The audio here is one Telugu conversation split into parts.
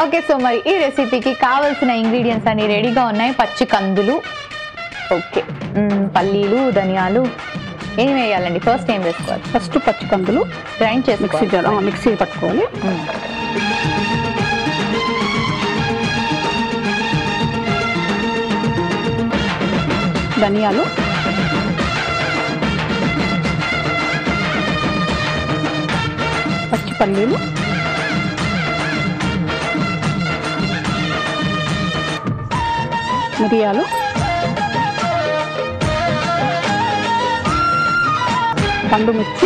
ఓకే సో మరి ఈ రెసిపీకి కావాల్సిన ఇంగ్రీడియంట్స్ అన్ని రెడీగా ఉన్నాయి పచ్చి కందులు ఓకే మ్మ్, పల్లీలు ధనియాలు ఏం వేయాలండి ఫస్ట్ ఏం వేసుకోవాలి ఫస్ట్ పచ్చి కందులు గ్రైండ్ మిక్సీ చేసుకోవాలి జార్ ఆ, మిక్సీ పట్టుకోవాలి మ్మ్. ధనియాలు పచ్చి పల్లీలు మిరియాలు పండు మిర్చి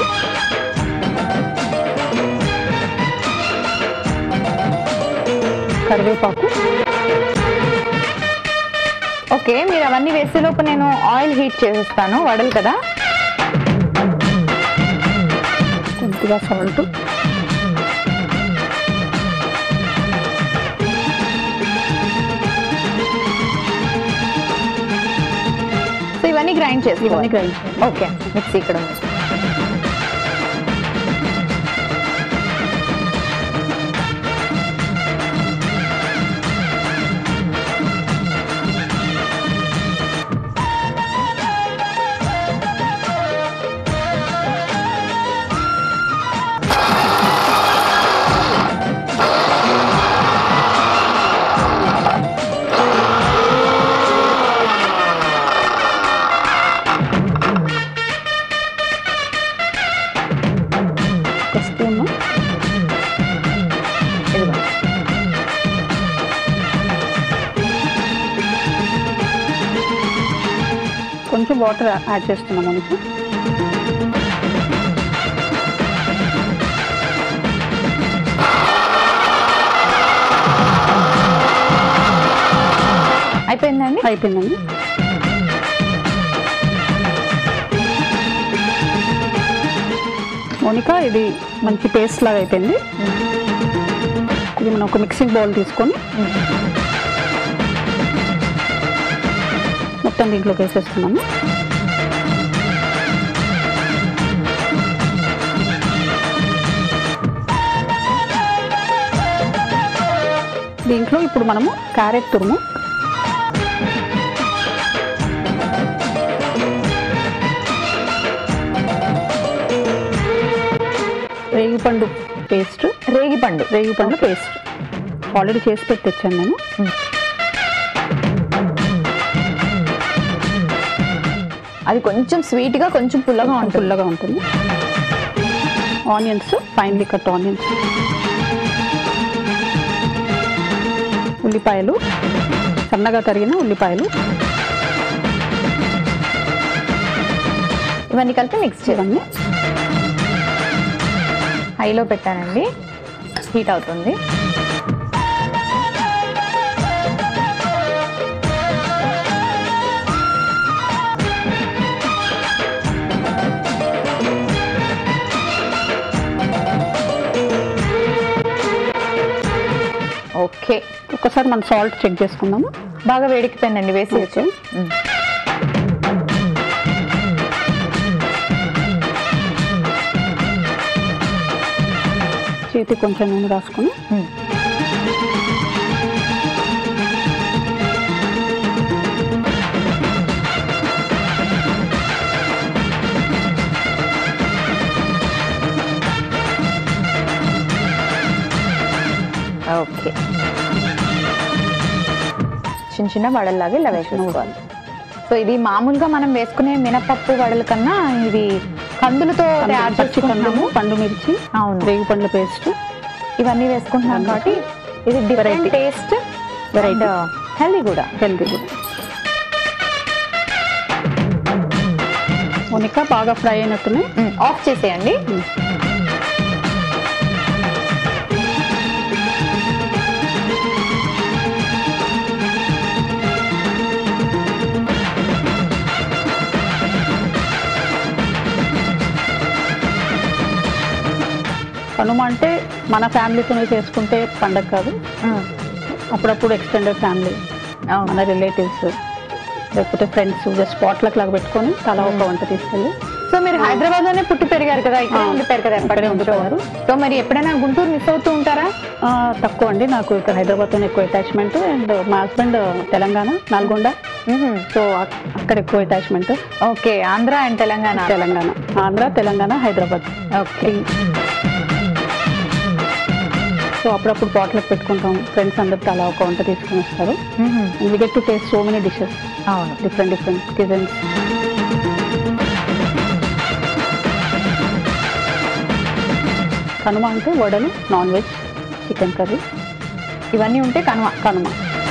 కరివేపాకు ఓకే మీరు అవన్నీ వేసే లోపు నేను ఆయిల్ హీట్ చేసేస్తాను వడలు కదా కొద్దిగా సాల్ట్ సో ఇవన్నీ గ్రైండ్ ఇవన్నీ చేసుకోవాలి గ్రైండ్ చేయాలి ఓకే మిక్సీ ఇక్కడ ఉంది ఒక స్పూన్ ఇదిగో కొంచెం వాటర్ యాడ్ చేస్తున్నాం మనకి అయిపోయిందండి అయిపోయిందండి మోనిక ఇది మంచి పేస్ట్ లాగా అయిపోయింది ఇది మనం ఒక మిక్సింగ్ బౌల్ తీసుకొని మొత్తం దీంట్లోకి వేసేస్తున్నాము దీంట్లో ఇప్పుడు మనము క్యారెట్ తురుము రేగిపండు పేస్ట్ రేగిపండు రేగిపండు పేస్ట్ ఆల్రెడీ చేసి పెట్టి తెచ్చాను నేను అది కొంచెం స్వీట్ గా కొంచెం పుల్లగా ఉంటుంది పుల్లగా ఉంటుంది ఆనియన్స్ ఫైన్లీ కట్ ఆనియన్స్ ఉల్లిపాయలు సన్నగా తరిగిన ఉల్లిపాయలు ఇవన్నీ కలిపి మిక్స్ చేయాలి ఇవన్నీ హైలో పెట్టానండి హీట్ అవుతుంది ఓకే ఒక్కసారి మనం సాల్ట్ చెక్ చేసుకుందాము బాగా వేడికిపోయిందండి వేసేయచ్చు ఓకే. చేతి కొంచెం నూనె రాసుకొని ఓకే చిన్న చిన్న వడల్లాగా ఇలా వేసుకోవాలి సో ఇది మామూలుగా మనం వేసుకునే మినపప్పు వడల కన్నా ఇది కందులతో తయారు పచ్చి చేసుకుంటున్నాము కందులు పండు మిర్చి అవును రేగిపండ్ల పేస్ట్ ఇవన్నీ వేసుకుంటున్నాం కాబట్టి ఇది డిఫరెంట్ టేస్ట్ Variety. హెల్దీ కూడా హెల్దీ కూడా మొనిక బాగా ఫ్రై అయినట్టున్నాయి ఆఫ్ చేసేయండి కనుమ అంటే మన ఫ్యామిలీతోనే చేసుకుంటే పండగ కాదు అప్పుడప్పుడు ఎక్స్టెండెడ్ ఫ్యామిలీ అవును మన రిలేటివ్స్ లేకపోతే ఫ్రెండ్స్ జస్ట్ స్పాట్లకు లాగా పెట్టుకొని తలా ఒక వంట తీసుకెళ్ళి సో మీరు హైదరాబాద్ లోనే పుట్టి పెరిగారు కదా ఇక్కడ ఆ, ఉండిపోయారు కదా ఎప్పటి ఇక్కడే నుంచో ఉండిపోయారు. సో మరి ఎప్పుడైనా గుంటూరు మిస్ అవుతూ ఉంటారా ఆ, తక్కువ అండి నాకు ఇక్కడ హైదరాబాద్తో ఎక్కువ అటాచ్మెంట్ అండ్ మా హస్బెండ్ తెలంగాణ నల్గొండ సో అక్- అక్కడ ఎక్కువ attachment okay Andhra and Telangana Telangana Andhra Telangana Hyderabad okay so అప్పుడప్పుడు పాట్లకు పెట్టుకుంటాం ఫ్రెండ్స్ అందరితో అలా ఒక వంట తీసుకుని వస్తారు we get to taste so many dishes అవును డిఫరెంట్ డిఫరెంట్ కిజన్స్ కనుమ అంటే వడలు నాన్ వెజ్ చికెన్ కర్రీ ఇవన్నీ ఉంటే కనుమ కనుమ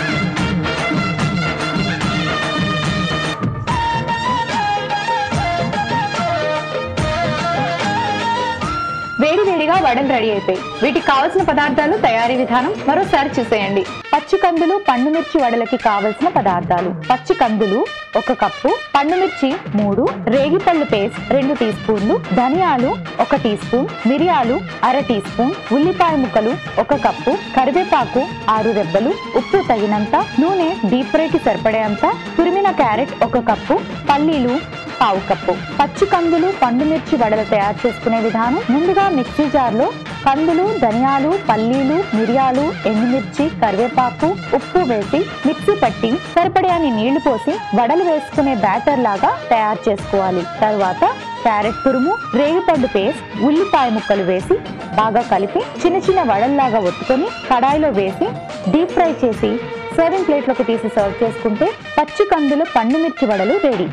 వేడి వేడిగా వడలు రెడీ అయిపోయి వీటికి కావలసిన పదార్థాలు తయారీ విధానం మరోసారి చూసేయండి పచ్చి కందులు పండు మిర్చి వడలకి కావలసిన పదార్థాలు పచ్చి కందులు ఒక కప్పు పండు మిర్చి మూడు రేగిపళ్ళు పేస్ట్ రెండు టీ స్పూన్లు ధనియాలు ఒక టీ స్పూన్ మిరియాలు అర టీ స్పూన్ ఉల్లిపాయ ముక్కలు ఒక కప్పు కరివేపాకు ఆరు రెబ్బలు ఉప్పు తగినంత నూనె డీప్ ఫ్రైకి సరిపడేంత తురిమిన క్యారెట్ ఒక కప్పు పల్లీలు పావు కప్పు పచ్చి కందులు పండు మిర్చి వడలు తయారు చేసుకునే విధానం ముందుగా మిక్సీ జార్లో కందులు ధనియాలు పల్లీలు మిరియాలు ఎండుమిర్చి కరివేపాకు ఉప్పు వేసి మిక్సీ పట్టి సరిపడేని నీళ్లు పోసి వడలు వేసుకునే బ్యాటర్ లాగా తయారు చేసుకోవాలి తరువాత క్యారెట్ తురుము రేగిపండు పేస్ట్ ఉల్లిపాయ ముక్కలు వేసి బాగా కలిపి చిన్న చిన్న వడల్లాగా ఒత్తుకొని కడాయిలో వేసి డీప్ ఫ్రై చేసి సర్వింగ్ ప్లేట్లోకి తీసి సర్వ్ చేసుకుంటే పచ్చి కందులు పండు మిర్చి వడలు రెడీ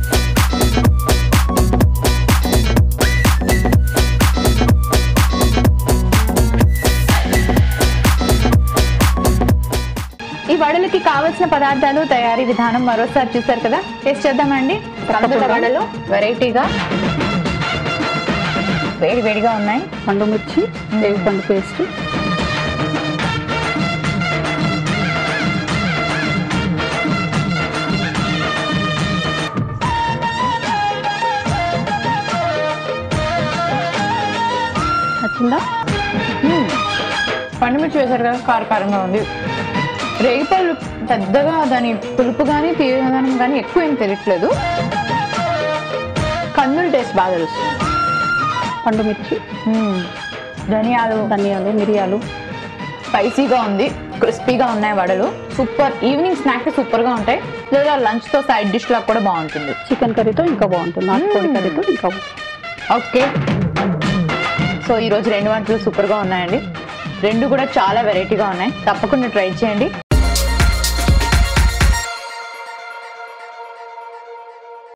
ఈ వడలకి కావలసిన పదార్థాలు తయారీ విధానం మరోసారి చూసారు కదా టేస్ట్ చేద్దామండి కందుల తప్పకుండా. వడలు వెరైటీగా వేడి వేడిగా ఉన్నాయి పండు మిర్చి పండు పేస్ట్ నచ్చిందా మ్మ్. పండు మిర్చి వేశారు కదా కారకారంగా ఉంది రేగిపళ్ళు పెద్దగా దాని పులుపు కానీ తీయదనం కానీ ఎక్కువ ఏం తెలియట్లేదు కందుల టేస్ట్ బాగా తెలుస్తుంది పండు మిర్చి మ్మ్. ధనియాలు ధనియాలు మిరియాలు స్పైసీగా ఉంది క్రిస్పీగా ఉన్నాయి వడలు సూపర్ ఈవినింగ్ స్నాక్ సూపర్ గా ఉంటాయి లేదా లంచ్ తో సైడ్ డిష్ లాగా కూడా బాగుంటుంది చికెన్ కర్రీతో ఇంకా బాగుంటుంది నాటుకోడి మ్మ్. కర్రీతో ఇంకా బాగుంటుంది ఓకే సో ఈ రోజు రెండు వంటలు సూపర్ గా ఉన్నాయండి రెండు కూడా చాలా వెరైటీగా ఉన్నాయి తప్పకుండా ట్రై చేయండి